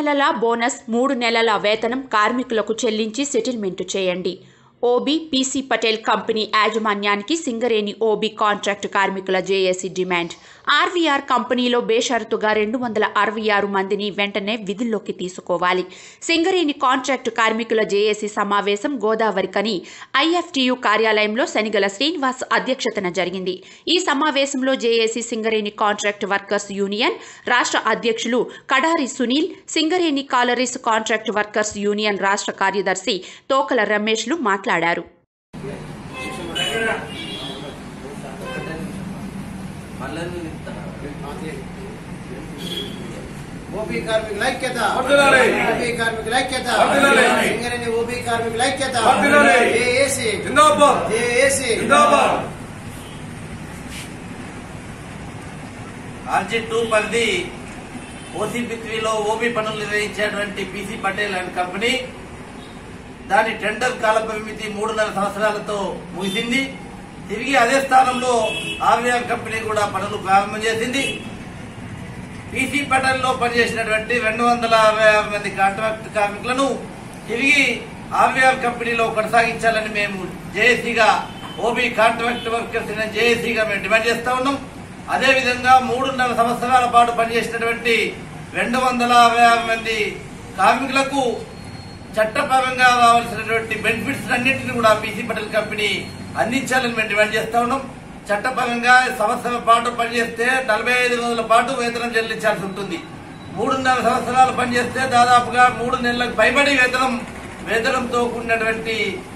నెలల బోనస్ మూడు నెలల వేతనం కార్మికులకు చెల్లించి సెటిల్మెంట్ చేయండి ఓబీ పీసీ పటేల్ కంపెనీ యాజమాన్యానికి సింగరేణి ఓబీ కాంట్రాక్ట్ కార్మికుల జేఏసీ డిమాండ్ ఆర్వీఆర్ కంపెనీలో బేషరతుగా రెండు వందల అరవై ఆరు మందిని వెంటనే విధుల్లోకి తీసుకోవాలి సింగరేణి కాంట్రాక్ట్ కార్మికుల జేఏసీ సమావేశం గోదావరి కని ఐఎఫ్టియు కార్యాలయంలో శనిగల శ్రీనివాస్ అధ్యక్షతన జరిగింది ఈ సమావేశంలో JAC Singareni contract workers union రాష్ట్ర అధ్యక్షులు Kadari Sunil Singareni collieries contract workers union రాష్ట్ర కార్యదర్శి తోకల రమేష్లు మాట్లాడారు ఓపీ కార్మికుల ఐక్యత వర్ధిల్లాలి. ఓపీ కార్మికుల ఐక్యత వర్ధిల్లాలి. సింగరేణి ఓపీ కార్మికుల ఐక్యత వర్ధిల్లాలి. జేఏసీ జిందాబాద్ జేఏసీ జిందాబాద్ ఆర్జీ టూ పరిధి ఓసీ పృథ్వీలో ఓబీ పనులు నిర్వహించేటువంటి పీసీ పటేల్ అండ్ కంపెనీ దాని టెండర్ కాల పరిమితి మూడున్నర సంవత్సరాలతో ముగిసింది తిరిగి అదే స్థానంలో ఆర్వీఆర్ కంపెనీ కూడా పనులు ప్రారంభం చేసింది పీసీ పటేల్ లో పనిచేసినటువంటి రెండు వందల అరవై ఆరు మంది కాంట్రాక్ట్ కార్మికులను తిరిగి ఆర్వీఆర్ కంపెనీలో కొనసాగించాలని మేము జేఏసీగా ఓబీ కాంట్రాక్ట్ వర్కర్స్ జేఏసీగా మేము డిమాండ్ చేస్తా ఉన్నాం అదేవిధంగా మూడున్నర సంవత్సరాల పాటు పనిచేసినటువంటి రెండు వందల అరవై ఆరు మంది కార్మికులకు చట్టపరంగా రావాల్సినటువంటి బెనిఫిట్స్ అన్నింటినీ కూడా పీసీ పటేల్ కంపెనీ అందించాలని మేము డిమాండ్ చేస్తా ఉన్నాం చట్టపరంగా సంవత్సరం పాటు పనిచేస్తే నలభై ఐదు రోజుల పాటు వేతనం చెల్లించాల్సి ఉంటుంది మూడున్నర సంవత్సరాలు పనిచేస్తే దాదాపుగా మూడు నెలలకు పైబడి వేతనం వేతనంతో కూడినటువంటి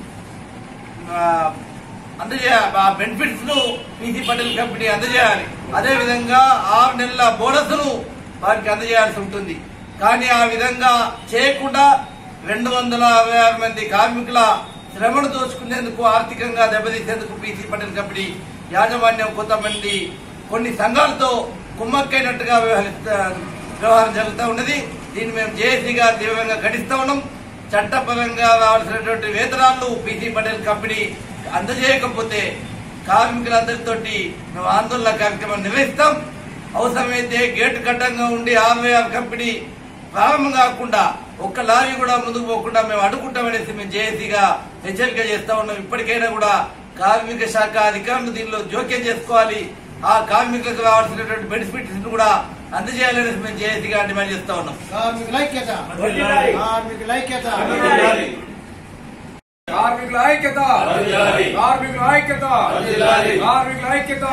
ఆ, అందజేయ ఆ బెనిఫిట్స్ ను పీసీ పటేల్ కంపెనీ అందజేయాలి అదే విధంగా ఆరు నెలల బోనస్ ను వారికి అందజేయాల్సి ఉంటుంది కానీ ఆ విధంగా చేయకుండా రెండు వందల అరవై ఆరు మంది కార్మికుల శ్రమను దోచుకునేందుకు ఆర్థికంగా దెబ్బతీసేందుకు పీసీ పటేల్ కంపెనీ యాజమాన్యం కొంతమంది కొన్ని సంఘాలతో కుమ్మక్కైనట్టుగా వ్యవహరిస్తా వ్యవహారం జరుగుతూ ఉన్నది దీన్ని మేము జేఏసీగా తీవ్రంగా ఖండిస్తా ఉన్నాం చట్టపరంగా రావాల్సినటువంటి వేతనాలను పీసీ పటేల్ కంపెనీ అందజేయకపోతే కార్మికులందరితోటి మేము ఆందోళన కార్యక్రమం నిర్వహిస్తాం అవసరమైతే గేటు కడ్డంగా ఉండి ఆర్వైఆర్ కంపెనీ ప్రారంభం కాకుండా ఒక్క లారీ కూడా ముందుకు పోకుండా మేము అడ్డుకుంటామనేసి మేము జేఏసీగా హెచ్చరిక చేస్తా ఉన్నాం ఇప్పటికైనా కూడా కార్మిక శాఖ అధికారులు దీనిలో జోక్యం చేసుకోవాలి ఆ కార్మికులకు రావాల్సినటువంటి బెనిఫిట్స్ కూడా అందజేయాలనేసి మేము జేఏసీగా డిమాండ్ చేస్తా ఉన్నాం కార్మికుల ఐక్యత వర్ధిల్లాలి. కార్మికుల ఐక్యత వర్ధిల్లాలి. కార్మికుల ఐక్యత కార్మికుల ఐక్యత కార్మికుల ఐక్యత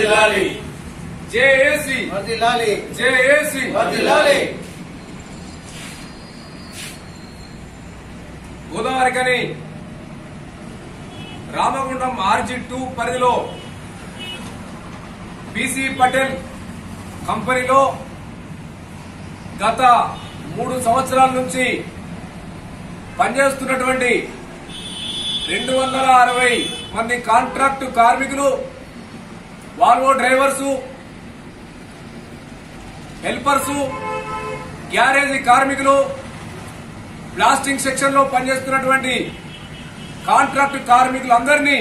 జేఏసీ వర్ధిల్లాలి జేఏసీ వర్ధిల్లాలి గోదావరికని రామగుండం ఆర్జీ టూ పరిధిలో బీసీ పటేల్ కంపెనీలో గత మూడు సంవత్సరాల నుంచి పనిచేస్తున్నటువంటి రెండు వందల అరవై మంది కాంట్రాక్టు కార్మికులు వాల్వో డ్రైవర్సు హెల్పర్సు గ్యారేజీ కార్మికులు బ్లాస్టింగ్ సెక్షన్ లో పనిచేస్తున్నటువంటి కాంట్రాక్ట్ కార్మికులందరినీ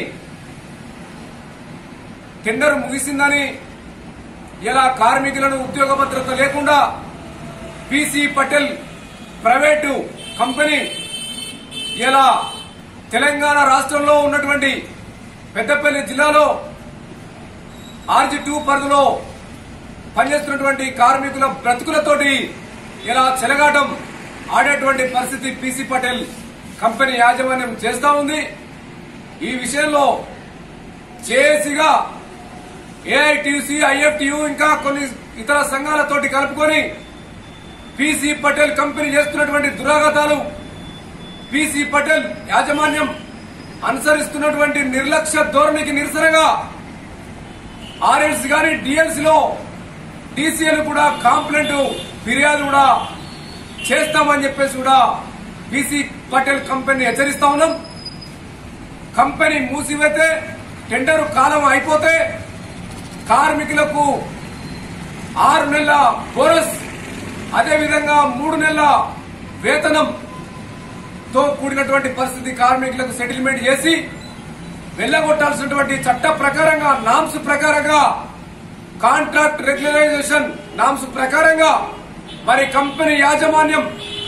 టెండర్ ముగిసిందని ఇలా కార్మికులను ఉద్యోగ భద్రత లేకుండా పీసీ పటేల్ ప్రైవేటు కంపెనీ ఇలా తెలంగాణ రాష్ట్రంలో ఉన్నటువంటి పెద్దపల్లి జిల్లాలో ఆర్జీ టూ పరిధిలో పనిచేస్తున్నటువంటి కార్మికుల బ్రతుకులతోటి ఇలా చెలగాటం ఆడేటువంటి పరిస్థితి పీసీ పటేల్ కంపెనీ యాజమాన్యం చేస్తా ఉంది ఈ విషయంలో జేఏసీగా ఏఐటిసి ఐఎఫ్టియు ఇంకా కొన్ని ఇతర సంఘాలతోటి కలుపుకొని పీసీ పటేల్ కంపెనీ చేస్తున్నటువంటి దురాగతాలు పీసీ పటేల్ యాజమాన్యం అనుసరిస్తున్నటువంటి నిర్లక్ష్య ధోరణికి నిరసనగా ఆర్ఎల్సీ గాని డిఎల్సీ లో డీసీఎల్ కూడా కాంప్లైంట్ ఫిర్యాదు కూడా చేస్తామని చెప్పేసి కూడా బీసీ పటేల్ కంపెనీ హెచ్చరిస్తా ఉన్నాం కంపెనీ మూసివేతే టెండర్ కాలం అయిపోతే కార్మికులకు ఆరు నెలల బోనస్ అదేవిధంగా మూడు నెలల వేతనం తో కూడినటువంటి పరిస్థితి కార్మికులకు సెటిల్మెంట్ చేసి వెళ్లగొట్టాల్సినటువంటి చట్ట ప్రకారంగా నామ్స్ ప్రకారంగా కాంట్రాక్ట్ రెగ్యులరైజేషన్ నామ్స్ ప్రకారంగా మరి కంపెనీ యాజమాన్యం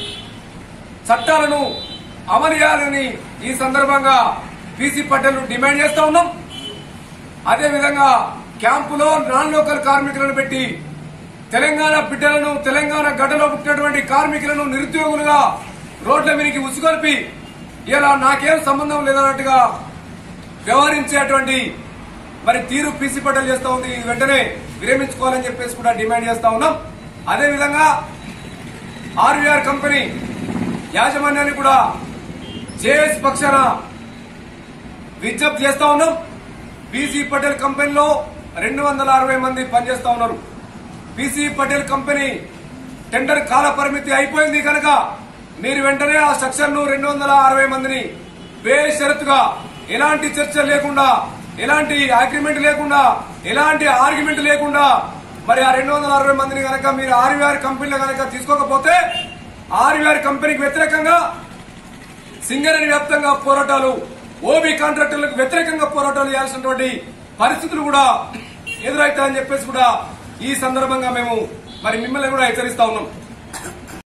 చట్టాలను అమలు చేయాలని ఈ సందర్భంగా పీసీ పటేల్ డిమాండ్ చేస్తా ఉన్నాం అదేవిధంగా క్యాంపులో నాన్ లోకల్ కార్మికులను పెట్టి తెలంగాణ బిడ్డలను తెలంగాణ గడ్డలో పుట్టినటువంటి కార్మికులను నిరుద్యోగులుగా రోడ్ల మీదకి ఉసుగొల్పి ఇలా నాకేం సంబంధం లేదన్నట్టుగా వ్యవహరించేటువంటి మరి తీరు పీసీ పటేల్ చేస్తా ఉంది ఇది వెంటనే విరమించుకోవాలని చెప్పేసి కూడా డిమాండ్ చేస్తా ఉన్నాం అదేవిధంగా ఆర్వీఆర్ కంపెనీ యాజమాన్యాన్ని కూడా జేఎస్ పక్షాన విజ్ఞప్తి చేస్తా ఉన్నాం పీసీ పటేల్ కంపెనీలో రెండు వందల అరవై మంది పనిచేస్తా ఉన్నారు పీసీ పటేల్ కంపెనీ టెండర్ కాల పరిమితి అయిపోయింది కనుక మీరు వెంటనే ఆ స్ట్రక్చర్ ను రెండు వందల అరవై మందిని బేషరతుగా ఎలాంటి చర్చ లేకుండా ఎలాంటి అగ్రిమెంట్ లేకుండా ఎలాంటి ఆర్గ్యుమెంట్ లేకుండా మరి ఆ రెండు వందల అరవై మందిని కనుక మీరు ఆర్వీఆర్ కంపెనీలో కనుక తీసుకోకపోతే ఆర్వీఆర్ కంపెనీకి వ్యతిరేకంగా సింగరేణి వ్యాప్తంగా పోరాటాలు ఓబీ కాంట్రాక్టర్లకు వ్యతిరేకంగా పోరాటాలు చేయాల్సినటువంటి పరిస్థితులు కూడా ఎదురవుతాయని చెప్పేసి కూడా ఈ సందర్భంగా మేము మరి మిమ్మల్ని కూడా హెచ్చరిస్తా ఉన్నాం